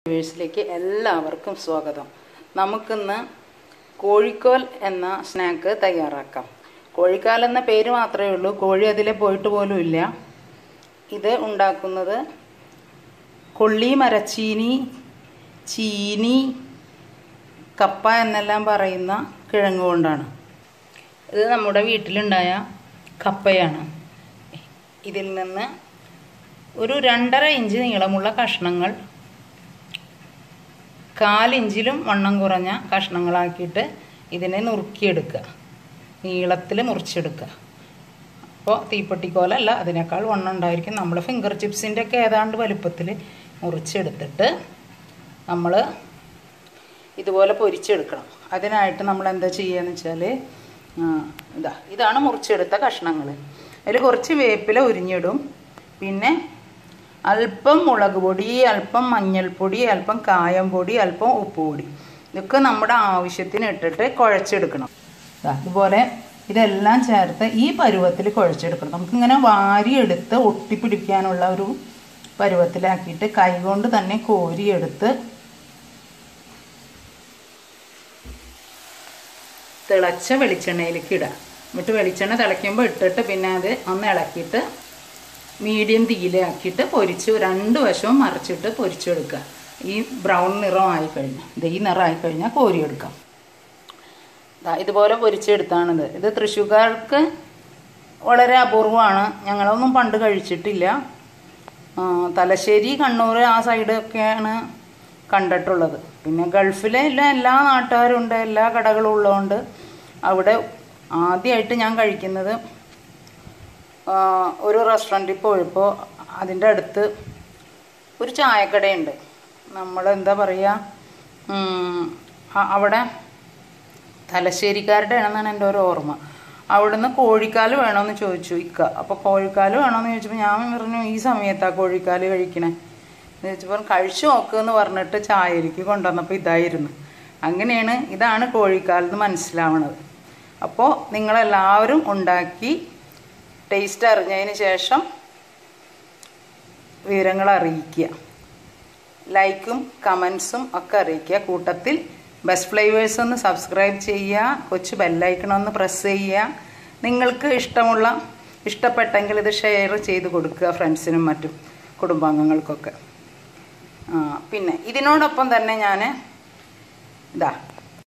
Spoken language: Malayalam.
വ്യൂവേഴ്സിലേക്ക് എല്ലാവർക്കും സ്വാഗതം നമുക്കിന്ന് കോഴിക്കോൽ എന്ന സ്നാക്ക് തയ്യാറാക്കാം കോഴിക്കാൽ എന്ന പേര് മാത്രമേ ഉള്ളൂ കോഴി അതിലെ പോയിട്ട് പോലും ഇല്ല ഇത് ഉണ്ടാക്കുന്നത് കൊള്ളി മരച്ചീനി ചീനി കപ്പ എന്നെല്ലാം പറയുന്ന കിഴങ്ങ് കൊണ്ടാണ് ഇത് നമ്മുടെ വീട്ടിലുണ്ടായ കപ്പയാണ് ഇതിൽ നിന്ന് ഒരു രണ്ടര ഇഞ്ച് നീളമുള്ള കഷ്ണങ്ങൾ കാലിഞ്ചിലും വണ്ണം കുറഞ്ഞ കഷ്ണങ്ങളാക്കിയിട്ട് ഇതിനെ നുറുക്കിയെടുക്കുക നീളത്തിൽ മുറിച്ചെടുക്കുക അപ്പോൾ തീപ്പെട്ടിക്കോലല്ല അതിനേക്കാൾ വണ്ണം ഉണ്ടായിരിക്കും നമ്മൾ ഫിംഗർ ചിപ്സിൻ്റെ ഒക്കെ ഏതാണ്ട് വലുപ്പത്തിൽ മുറിച്ചെടുത്തിട്ട് നമ്മൾ ഇതുപോലെ പൊരിച്ചെടുക്കണം അതിനായിട്ട് നമ്മൾ എന്താ ചെയ്യുകയെന്ന് വെച്ചാൽ ഇതാ ഇതാണ് മുറിച്ചെടുത്ത കഷ്ണങ്ങൾ അതിൽ കുറച്ച് വേപ്പില ഉരിഞ്ഞിടും പിന്നെ അല്പം മുളക് പൊടി അല്പം മഞ്ഞൾപ്പൊടി അല്പം കായം പൊടി അല്പം ഉപ്പ് പൊടി ഇതൊക്കെ നമ്മുടെ ആവശ്യത്തിന് ഇട്ടിട്ട് കുഴച്ചെടുക്കണം ദാ ഇതുപോലെ ഇതെല്ലാം ചേർത്ത് ഈ പരുവത്തിൽ കുഴച്ചെടുക്കണം നമുക്കിങ്ങനെ വാരിയെടുത്ത് ഒട്ടിപ്പിടിക്കാനുള്ള ഒരു പരുവത്തിലാക്കിയിട്ട് കൈകൊണ്ട് തന്നെ കോരിയെടുത്ത് തിളച്ച വെളിച്ചെണ്ണയിലേക്ക് ഇടുക എന്നിട്ട് വെളിച്ചെണ്ണ തിളയ്ക്കുമ്പോൾ ഇട്ടിട്ട് പിന്നെ അത് ഒന്ന് ഇളക്കിയിട്ട് മീഡിയം തീയിലാക്കിയിട്ട് പൊരിച്ച് രണ്ട് വശവും മറിച്ചിട്ട് പൊരിച്ചെടുക്കുക ഈ ബ്രൗൺ നിറമായി കഴിഞ്ഞാൽ ഇത് ഈ നിറമായി കഴിഞ്ഞാൽ കോരിയെടുക്കാം ദാ ഇതുപോലെ പൊരിച്ചെടുത്താണിത് ഇത് തൃശ്ശൂർക്കാർക്ക് വളരെ അപൂർവമാണ് ഞങ്ങളൊന്നും പണ്ട് കഴിച്ചിട്ടില്ല ആ, തലശ്ശേരി കണ്ണൂർ ആ സൈഡൊക്കെയാണ് കണ്ടിട്ടുള്ളത് പിന്നെ ഗൾഫിലെ എല്ലാ എല്ലാ നാട്ടുകാരും ഉണ്ട് എല്ലാ കടകളും ഉള്ളതുകൊണ്ട് അവിടെ ആദ്യമായിട്ട് ഞാൻ കഴിക്കുന്നത് ആ, ഒരു റെസ്റ്റോറൻറ്റിൽ പോയപ്പോൾ അതിൻ്റെ അടുത്ത് ഒരു ചായക്കടയുണ്ട് നമ്മൾ എന്താ പറയുക ഉം, അ- അവിടെ തലശ്ശേരിക്കാരുടെ ആണെന്നാണ് എൻ്റെ ഒരു ഓർമ്മ അവിടുന്ന് കോഴിക്കാല് വേണമെന്ന് ചോദിച്ചു ഇക്ക അപ്പോൾ കോഴിക്കാല് വേണമെന്ന് ചോദിച്ചപ്പോൾ ഞാൻ പറഞ്ഞു ഈ സമയത്താണ് കോഴിക്കാല് കഴിക്കണേ എന്ന് ചോദിച്ചപ്പോൾ കഴിച്ചു നോക്കുമെന്ന് പറഞ്ഞിട്ട് ചായരിക്ക് കൊണ്ടുവന്നപ്പോൾ ഇതായിരുന്നു അങ്ങനെയാണ് ഇതാണ് കോഴിക്കാലെന്ന് മനസ്സിലാവണത് അപ്പോൾ നിങ്ങളെല്ലാവരും ഉണ്ടാക്കി ടേസ്റ്റ് അറിഞ്ഞതിന് ശേഷം വിവരങ്ങൾ അറിയിക്കുക ലൈക്കും കമൻസും ഒക്കെ അറിയിക്കുക കൂട്ടത്തിൽ ബെസ്റ്റ് ഫ്ലേവേഴ്സ് ഒന്ന് സബ്സ്ക്രൈബ് ചെയ്യുക കൊച്ചു ബെല്ലൈക്കൺ ഒന്ന് പ്രസ് ചെയ്യുക നിങ്ങൾക്ക് ഇഷ്ടമുള്ള ഇഷ്ടപ്പെട്ടെങ്കിൽ ഇത് ഷെയർ ചെയ്ത് കൊടുക്കുക ഫ്രണ്ട്സിനും മറ്റും കുടുംബാംഗങ്ങൾക്കൊക്കെ ആ, പിന്നെ ഇതിനോടൊപ്പം തന്നെ ഞാൻ ഇതാ